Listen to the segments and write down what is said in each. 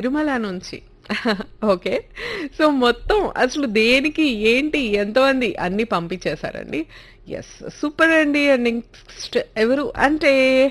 తిరుమల నుంచి okay so మొత్తం అసలు దేనికి ఏంటి ఎంతమంది అన్ని పంపించేశారండి ఎస్ సూపర్ అండి అండ్ నెక్స్ట్ ఎవరు అంటే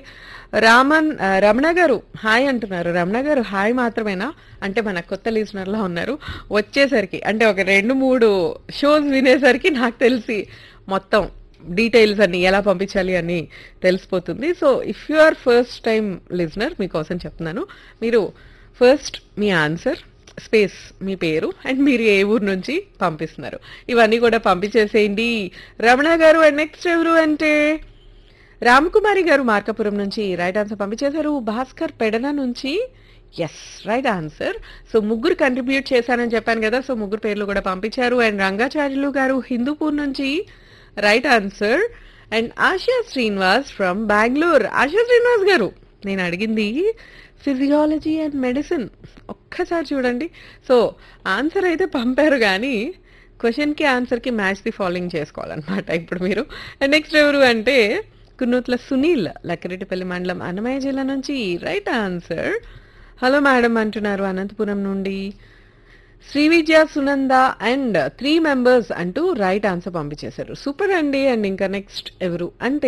రామన్ ఆ, రమణ గారు హాయ్ అంటున్నారు రమణ గారు హాయ్ మాత్రమేనా అంటే మన కొత్త లిజనర్లా ఉన్నారు వచ్చేసరికి అంటే ఒక రెండు మూడు షోస్ వినేసరికి నాకు తెలిసి మొత్తం డీటెయిల్స్ అన్ని ఎలా పంపించాలి అని తెలిసిపోతుంది so if you are first time listener మీకోసం చెప్తున్నాను మీరు ఫస్ట్ మీ ఆన్సర్ స్పేస్ మీ పేరు అండ్ మీరు ఏ ఊరు నుంచి పంపిస్తున్నారు ఇవన్నీ కూడా పంపించేసేయండి రమణ గారు అండ్ నెక్స్ట్ ఎవరు అంటే రామకుమారి గారు మార్కాపురం నుంచి రైట్ ఆన్సర్ పంపించేశారు భాస్కర్ పెడన నుంచి ఎస్ రైట్ ఆన్సర్ సో ముగ్గురు కంట్రిబ్యూట్ చేశానని చెప్పాను కదా సో ముగ్గురు పేర్లు కూడా పంపించారు అండ్ రంగాచార్యులు గారు హిందూపూర్ నుంచి right answer and Asha Srinivas from Bengaluru Asha Srinivas గారు నేను అడిగింది ఫిజియాలజీ అండ్ మెడిసిన్ ఒక్కసారి చూడండి సో ఆన్సర్ అయితే పంపారు కానీ క్వశ్చన్కి ఆన్సర్కి మ్యాచ్ ది ఫాలోయింగ్ చేసుకోవాలన్నమాట ఇప్పుడు మీరు అండ్ నెక్స్ట్ ఎవరు అంటే కున్నూత్ల సునీల్ లక్కిరెడ్డిపల్లి మండలం అన్నమయ్య జిల్లా నుంచి రైట్ ఆన్సర్ హలో మేడం అంటున్నారు అనంతపురం నుండి Sri Vidya Sunanda and three members అంటూ రైట్ ఆన్సర్ పంపించేశారు సూపర్ అండి అండ్ ఇంకా నెక్స్ట్ ఎవరు అంటే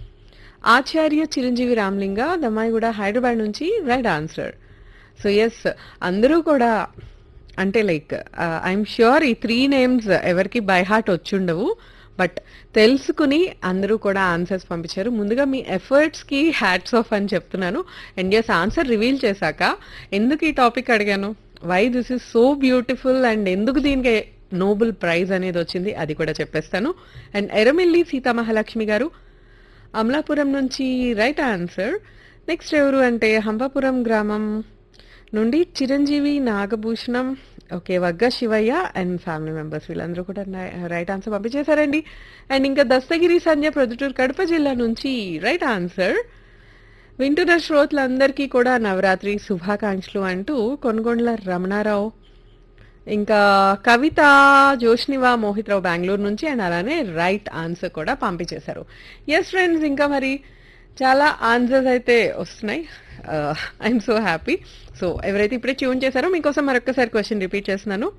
ఆచార్య చిరంజీవి రామ్లింగ దమ్మాయిగూడ హైదరాబాద్ నుంచి రైట్ ఆన్సర్ సో ఎస్ అందరూ కూడా అంటే లైక్ ఐఎమ్ ష్యూర్ ఈ త్రీ నేమ్స్ ఎవరికి బై హార్ట్ వచ్చుండవు బట్ తెలుసుకుని అందరూ కూడా ఆన్సర్స్ పంపించారు ముందుగా మీ ఎఫర్ట్స్కి హ్యాట్స్ ఆఫ్ అని చెప్తున్నాను అండ్ ఎస్ ఆన్సర్ రివీల్ చేశాక ఎందుకు ఈ టాపిక్ అడిగాను why this is so beautiful and ఎందుకు దీనికి నోబెల్ ప్రైజ్ అనేది వచ్చింది అది కూడా చెప్పేస్తాను అండ్ ఎరమిల్లి సీతామహాలక్ష్మి గారు అమలాపురం నుంచి రైట్ ఆన్సర్ నెక్స్ట్ ఎవరు అంటే హంపాపురం గ్రామం నుండి Chiranjeevi Nagabhushanam okay Vagga Sivayya and family members వీళ్ళందరూ కూడా రైట్ ఆన్సర్ పంపించేశారండి అండ్ ఇంకా దస్తగిరి సంజయ్ ప్రొద్దుటూరు కడప జిల్లా నుంచి రైట్ ఆన్సర్ వింటున్న శ్రోతలందరికీ కూడా నవరాత్రి శుభాకాంక్షలు అంటూ కొనుగోండ్ల రమణారావు ఇంకా కవిత జోష్నివా మోహిత్రావు బెంగళూరు నుంచి అండ్ అలానే రైట్ ఆన్సర్ కూడా పంపించేశారు ఎస్ ఫ్రెండ్స్ ఇంకా మరి చాలా ఆన్సర్స్ అయితే వస్తున్నాయి ఐఎమ్ సో హ్యాపీ సో ఎవరైతే ఇప్పుడే ట్యూన్ చేశారో మీకోసం మరొకసారి క్వశ్చన్ రిపీట్ చేస్తున్నాను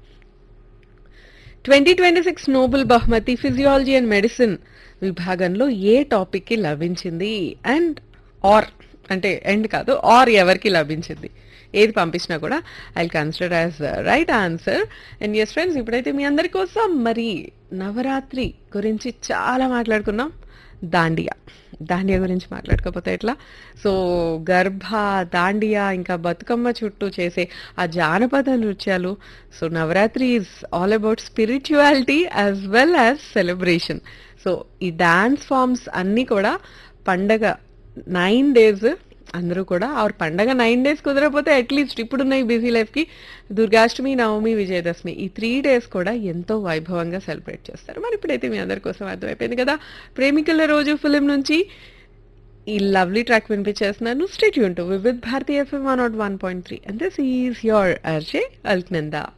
ట్వంటీ ట్వంటీ సిక్స్ నోబెల్ బహుమతి ఫిజియాలజీ అండ్ మెడిసిన్ విభాగంలో ఏ టాపిక్కి లభించింది అండ్ ఆర్ అంటే ఎండ్ కాదు ఆర్ ఎవరికి లభించింది ఏది పంపించినా కూడా I consider as right answer and yes friends ఇప్పుడైతే మీ అందరి కోసం మరి నవరాత్రి గురించి చాలా మాట్లాడుకున్నాం దాండియా దాండియా గురించి మాట్లాడకపోతే ఎట్లా సో గర్భ దాండియా ఇంకా బతుకమ్మ చుట్టూ చేసే ఆ జానపద నృత్యాలు so Navaratri is all about spirituality as well as celebration so ఈ డాన్స్ ఫామ్స్ అన్నీ కూడా పండగ నైన్ డేస్ అందరూ కూడా ఆర్ పండగ నైన్ డేస్ కుదరకపోతే అట్లీస్ట్ ఇప్పుడున్న ఈ బిజీ లైఫ్కి దుర్గాష్టమి నవమి విజయదశమి ఈ త్రీ డేస్ కూడా ఎంతో వైభవంగా సెలబ్రేట్ చేస్తారు మరి ఇప్పుడైతే మీ అందరి కోసం అర్థమైపోయింది కదా ప్రేమికుల రోజు ఫిలిం నుంచి ఈ లవ్లీ ట్రాక్ వినిపించేస్తున్నాను స్టేట్ యూన్ to Vividh Bharati FM one naught one point three and this is your RJ Alaknanda